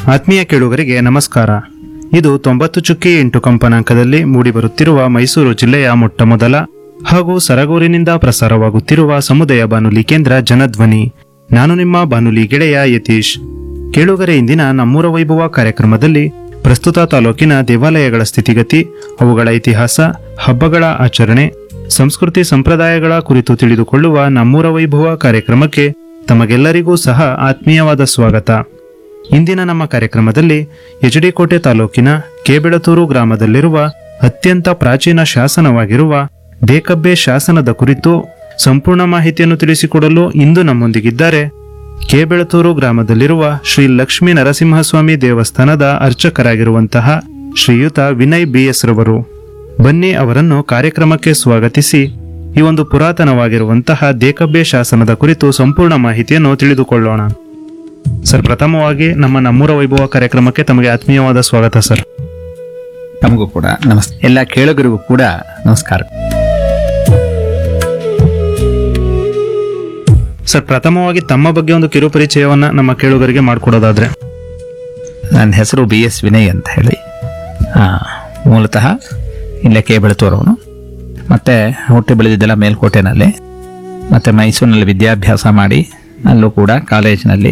ಆತ್ಮೀಯ ಕೇಳುಗರಿಗೆ ನಮಸ್ಕಾರ ಇದು ತೊಂಬತ್ತು ಚುಕ್ಕಿ ಎಂಟು ಕಂಪನಾಂಕದಲ್ಲಿ ಮೂಡಿಬರುತ್ತಿರುವ ಮೈಸೂರು ಜಿಲ್ಲೆಯ ಮೊಟ್ಟಮೊದಲ ಹಾಗೂ ಸರಗೂರಿನಿಂದ ಪ್ರಸಾರವಾಗುತ್ತಿರುವ ಸಮುದಾಯ ಬಾನುಲಿ ಕೇಂದ್ರ ಜನಧ್ವನಿ ನಾನು ನಿಮ್ಮ ಬಾನುಲಿ ಗೆಳೆಯ ಯತೀಶ್ ಕೇಳುಗರೆ ಇಂದಿನ ನಮ್ಮೂರ ವೈಭವ ಕಾರ್ಯಕ್ರಮದಲ್ಲಿ ಪ್ರಸ್ತುತ ತಾಲೂಕಿನ ದೇವಾಲಯಗಳ ಸ್ಥಿತಿಗತಿ ಅವುಗಳ ಇತಿಹಾಸ ಹಬ್ಬಗಳ ಆಚರಣೆ ಸಂಸ್ಕೃತಿ ಸಂಪ್ರದಾಯಗಳ ಕುರಿತು ತಿಳಿದುಕೊಳ್ಳುವ ನಮ್ಮೂರ ವೈಭವ ಕಾರ್ಯಕ್ರಮಕ್ಕೆ ತಮಗೆಲ್ಲರಿಗೂ ಸಹ ಆತ್ಮೀಯವಾದ ಸ್ವಾಗತ ಇಂದಿನ ನಮ್ಮ ಕಾರ್ಯಕ್ರಮದಲ್ಲಿ ಎಚಡಿಕೋಟೆ ತಾಲೂಕಿನ ಕೇಬೆಳತೂರು ಗ್ರಾಮದಲ್ಲಿರುವ ಅತ್ಯಂತ ಪ್ರಾಚೀನ ಶಾಸನವಾಗಿರುವ ಬೇಕಬ್ಬೆ ಶಾಸನದ ಕುರಿತು ಸಂಪೂರ್ಣ ಮಾಹಿತಿಯನ್ನು ತಿಳಿಸಿಕೊಡಲು ಇಂದು ನಮ್ಮೊಂದಿಗಿದ್ದಾರೆ ಕೇಬೆಳತೂರು ಗ್ರಾಮದಲ್ಲಿರುವ ಶ್ರೀ ಲಕ್ಷ್ಮೀ ನರಸಿಂಹಸ್ವಾಮಿ ದೇವಸ್ಥಾನದ ಅರ್ಚಕರಾಗಿರುವಂತಹ ಶ್ರೀಯುತ ವಿನಯ್ ಬಿಎಸ್ ರವರು ಬನ್ನಿ ಅವರನ್ನು ಕಾರ್ಯಕ್ರಮಕ್ಕೆ ಸ್ವಾಗತಿಸಿ ಈ ಒಂದು ಪುರಾತನವಾಗಿರುವಂತಹ ದೇಕಬ್ಬೆ ಶಾಸನದ ಕುರಿತು ಸಂಪೂರ್ಣ ಮಾಹಿತಿಯನ್ನು ತಿಳಿದುಕೊಳ್ಳೋಣ ಸರ್ ಪ್ರಥಮವಾಗಿ ನಮ್ಮ ನಮ್ಮೂರ ವೈಭವ ಕಾರ್ಯಕ್ರಮಕ್ಕೆ ತಮಗೆ ಆತ್ಮೀಯವಾದ ಸ್ವಾಗತ ಸರ್ ನಮಗೂ ಕೂಡ ನಮಸ್ತೆ ಎಲ್ಲ ಕೇಳುಗರಿಗೂ ಕೂಡ ನಮಸ್ಕಾರ ಸರ್ ಪ್ರಥಮವಾಗಿ ತಮ್ಮ ಬಗ್ಗೆ ಒಂದು ಕಿರು ಪರಿಚಯವನ್ನ ನಮ್ಮ ಕೇಳುಗರಿಗೆ ಮಾಡಿಕೊಡೋದಾದ್ರೆ ನನ್ನ ಹೆಸರು ಬಿ ಎಸ್ ವಿನಯ್ ಅಂತ ಹೇಳಿ ಆ, ಮೂಲತಃ ಇಲ್ಲೇ ಕೆ ಬೆಳತೂರವನು ಮತ್ತು ಹುಟ್ಟಿ ಬೆಳೆದಿದ್ದೆಲ್ಲ ಮೇಲ್ಕೋಟೆನಲ್ಲಿ ಮತ್ತು ಮೈಸೂರಿನಲ್ಲಿ ವಿದ್ಯಾಭ್ಯಾಸ ಮಾಡಿ ಅಲ್ಲೂ ಕೂಡ ಕಾಲೇಜಿನಲ್ಲಿ